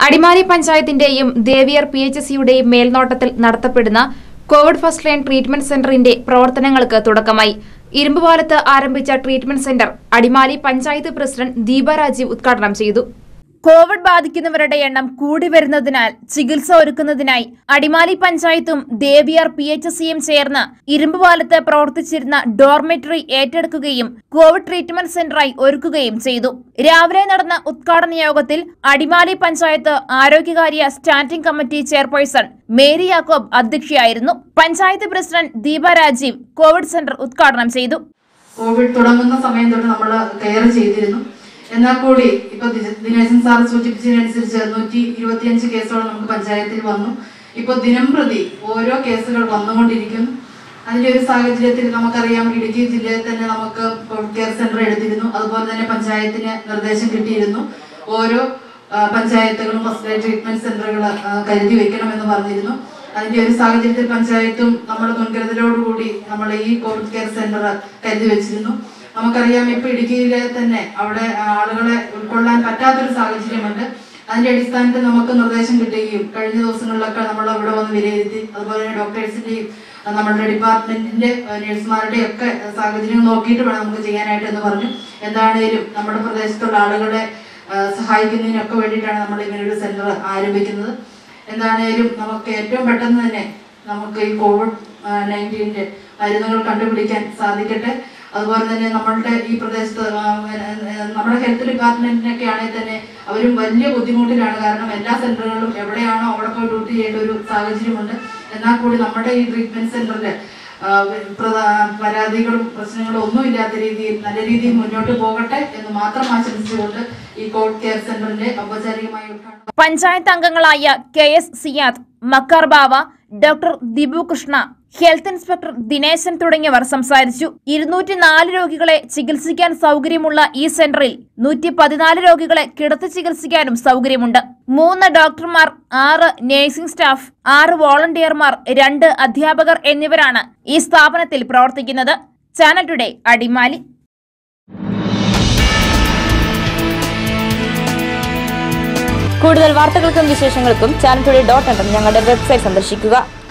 അടിമാലി പഞ്ചായത്തിന്റെയും Deviyar P H സിയുടെയും മേൽനോട്ടത്തിൽ നടത്തപ്പെടുന്ന കോവിഡ് ഫസ്റ്റ് ലൈൻ ട്രീറ്റ്മെന്റ് സെന്ററിന്റെ പ്രവർത്തനങ്ങൾക്ക് തുടക്കമായി ഇരുമ്പുപാലത്ത് ആരംഭിച്ച treatment centre Adimali panchayat president Deepa Rajeev ഉദ്ഘാടനം ചെയ്തു കോവിഡ് ബാധിക്കുന്നവരുടെ എണ്ണം കൂടി വരുന്നതിനാൽ ചികിത്സ ഒരുക്കുന്നതിനായി അടിമാലി പഞ്ചായത്തും ദേവിയാർ പി എച്ച് സിയും ചേർന്ന് ഇരുമ്പുപാലത്ത് പ്രവർത്തിച്ചിരുന്ന ഡോർമെറ്ററി ഏറ്റെടുക്കുകയും കോവിഡ് ട്രീറ്റ്മെന്റ് സെന്ററായി ഒരുക്കുകയും ചെയ്തു രാവിലെ നടന്ന ഉദ്ഘാടന യോഗത്തിൽ അടിമാലി പഞ്ചായത്ത് ആരോഗ്യകാര്യ standing committee chairperson Mary Yakob അധ്യക്ഷയായിരുന്നു panchayat president Deepa Rajeev Covid centre ഉദ്ഘാടനം ചെയ്തു കോവിഡ് തുടങ്ങുന്ന സമയം തൊട്ട് നമ്മൾ കെയർ ചെയ്തിരുന്നു എന്നാൽ കൂടി ഇപ്പൊ ദി- ദിനേശൻ സാർ സൂചിപ്പിച്ചതിനനുസരിച്ച് നൂറ്റി ഇരുപത്തിയഞ്ച് കേസുകൾ നമുക്ക് പഞ്ചായത്തിൽ വന്നു ഇപ്പൊ ദിനം പ്രതി ഓരോ കേസുകൾ വന്നുകൊണ്ടിരിക്കുന്നു അതിന്റെ ഒരു സാഹചര്യത്തിൽ നമുക്കറിയാം ഇടുക്കി ജില്ലയിൽ തന്നെ നമുക്ക് കോവിഡ് കെയർ സെന്റർ എടുത്തിരുന്നു അതുപോലെ തന്നെ പഞ്ചായത്തിന് നിർദ്ദേശം കിട്ടിയിരുന്നു ഓരോ ആ, പഞ്ചായത്തുകളും ഫസ്റ്റ് ലൈൻ ട്രീറ്റ്മെന്റ് സെന്ററുകൾ കരുതി വെക്കണമെന്ന് പറഞ്ഞിരുന്നു അതിന്റെ ഒരു സാഹചര്യത്തിൽ പഞ്ചായത്തും നമ്മുടെ മുൻകരുതലോടുകൂടി നമ്മൾ ഈ കോവിഡ് കെയർ സെന്റർ കരുതി വെച്ചിരുന്നു നമുക്കറിയാം ഇപ്പൊ ഇടുക്കിയിലെ തന്നെ അവിടെ ആളുകളെ ഉൾക്കൊള്ളാൻ പറ്റാത്തൊരു സാഹചര്യമുണ്ട് അതിന്റെ അടിസ്ഥാനത്തിൽ നമുക്ക് നിർദ്ദേശം കിട്ടുകയും കഴിഞ്ഞ ദിവസങ്ങളിലൊക്കെ നമ്മൾ അവിടെ വന്ന് വിലയിരുത്തി അതുപോലെ തന്നെ ഡോക്ടേഴ്സിന്റെയും അഹ് നമ്മളുടെ ഡിപ്പാർട്ട്മെന്റിന്റെ നഴ്സുമാരുടെയും ഒക്കെ സാഹചര്യം നോക്കിയിട്ട് വേണം നമുക്ക് ചെയ്യാനായിട്ട് എന്ന് പറഞ്ഞു എന്താണേലും നമ്മുടെ പ്രദേശത്തുള്ള ആളുകളെ അഹ് സഹായിക്കുന്നതിനൊക്കെ വേണ്ടിയിട്ടാണ് നമ്മൾ ഇങ്ങനെ ഒരു സെന്റർ ആരംഭിക്കുന്നത് എന്താണേലും നമുക്ക് ഏറ്റവും പെട്ടെന്ന് തന്നെ നമുക്ക് ഈ കോവിഡ് നയൻറ്റീൻ്റെ മരുന്നുകൾ കണ്ടുപിടിക്കാൻ സാധിക്കട്ടെ അതുപോലെ തന്നെ നമ്മളുടെ ഈ പ്രദേശത്ത് ആ, ഏഹ്, നമ്മുടെ ഹെൽത്ത് ഡിപ്പാർട്ട്മെന്റിനൊക്കെ ആണെങ്കിൽ തന്നെ അവരും വലിയ ബുദ്ധിമുട്ടിലാണ് കാരണം എല്ലാ സെന്ററുകളിലും എവിടെയാണോ അവിടെ പോയി ഡ്യൂട്ടി ചെയ്യേണ്ട ഒരു സാഹചര്യമുണ്ട് എന്നാൽ കൂടി നമ്മുടെ ഈ ട്രീറ്റ്മെന്റ് സെന്ററിൽ പരാതികളും പ്രശ്നങ്ങളും ഒന്നും ഇല്ലാത്ത രീതിയിൽ നല്ല രീതിയിൽ മുന്നോട്ട് പോകട്ടെ എന്ന് മാത്രം ആശംസിച്ചുകൊണ്ട് ഈ കോവിഡ് കെയർ സെന്ററിന്റെ ഔപചാരികമായ ഉദ്ഘാടനം പഞ്ചായത്ത് അംഗങ്ങളായ K S Siyad Makkar Bava doctor Dibu Krishna health inspector Dineshan തുടങ്ങിയവർ സംസാരിച്ചു ഇരുന്നൂറ്റി നാല് രോഗികളെ ചികിത്സിക്കാൻ സൗകര്യമുള്ള ഈ സെന്ററിൽ നൂറ്റി പതിനാല് രോഗികളെ കിടത്തി ചികിത്സിക്കാനും സൗകര്യമുണ്ട് മൂന്ന് ഡോക്ടർമാർ ആറ് നഴ്സിംഗ് സ്റ്റാഫ് ആറ് വോളണ്ടിയർമാർ രണ്ട് അധ്യാപകർ എന്നിവരാണ് ഈ സ്ഥാപനത്തിൽ പ്രവർത്തിക്കുന്നത് ചാനൽ ടുഡേ അടിമാലി കൂടുതൽ വാർത്തകൾക്കും വിശേഷങ്ങൾക്കും ചാനൽ ടുഡേ ഡോട്ട് ഞങ്ങളുടെ വെബ്സൈറ്റ് സന്ദർശിക്കുക